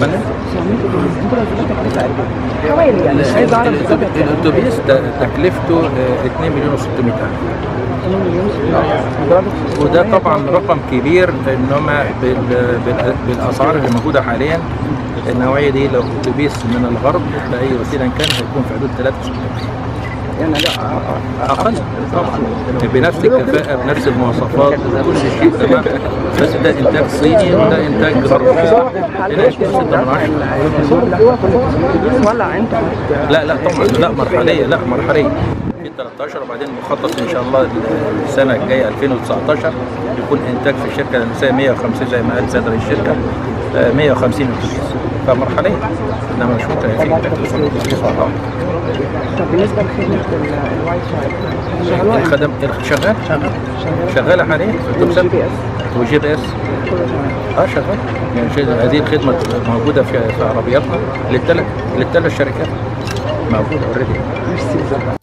فندم حوالي يعني مش عايز اعرف بالظبط الأتوبيس- الاتوبيس ت- تكلفته آه، 2 مليون و600 الف وده طبعا رقم كبير انما بال- بال- بالاسعار اللي موجوده حاليا النوعيه دي لو اتوبيس من الغرب باي وسيله كان هيكون في حدود 3600 يعني لا اقل طبعا بنفس الكفاءه بنفس المواصفات بكل شيء تمام بس ده انتاج صيني وده انتاج غربي هنا يكون 6 من 10 ولا انت لا لا طبعا لا مرحليه لا مرحليه في 13 وبعدين مخطط ان شاء الله السنه الجايه 2019 يكون انتاج في الشركه النسائيه 150 زي ما قال صدر الشركه آه، 150 اتوبيس فمرحليه انما مش ممكن في انتاج اتوبيس طبعا طب بالنسبه لخدمه ال- الواي فاي شغلوها امتى؟ الخدم شغال شغاله حاليا في الاتوبيسات والجي بي اس والجي بي اس كله تمام اه شغال يعني شيء- هذه الخدمه موجوده في في عربياتنا للثلاث للثلاث شركات موجوده اوريدي ميرسي